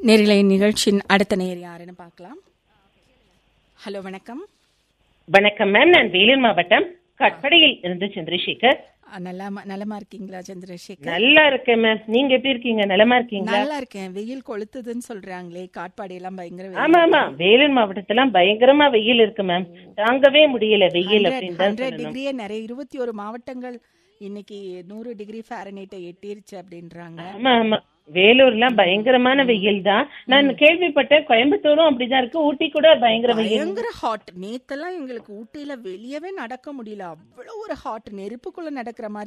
நேரிலை நிகழ்ச்சியின் அடுத்த நேர் யாருன்னு பார்க்கலாம் ஹலோ வணக்கம் வணக்கம் மேம் நான் வேலூர் மாவட்டம் கட்படையில் இருந்து சந்திரசேகர் அஹ், நல்லா நலமா இருக்கீங்களா சந்திரசேகர் நல்லா இருக்கேன் மேம் நீங்க எப்படி இருக்கீங்க நலமா இருக்கீங்களா நல்லா இருக்கேன் வெயில் கொளுத்துதுன்னு சொல்றாங்களே காட்பாடி எல்லாம் பயங்கர வெயில். ஆமா ஆமா வேலூர் மாவட்டத்துல பயங்கரமா வெயில் இருக்கு மேம் தாங்கவே முடியல வெயில் 100 அப்படின்னு தான் 100 சொல்லணும் டிகிரியே நிறைய இருபத்தி ஒரு மாவட்டங்கள் இன்னைக்கு நூறு டிகிரி ஃபாரனைட்டை எட்டிருச்சு அப்படின்றாங்க ஆமா ஆமா வேலூர்லாம் பயங்கரமான வெயில் தான் நான் கேள்விப்பட்டேன் கோயம்புத்தூரும் அப்படிதான் இருக்கு ஊட்டி கூட பயங்கர வெயில் பயங்கர ஹாட் நேத்தெல்லாம் எங்களுக்கு ஊட்டியில வெளியவே நடக்க முடியல அவ்வளவு ஒரு ஹாட் நெருப்புக்குள்ள நடக்கிற மாதிரி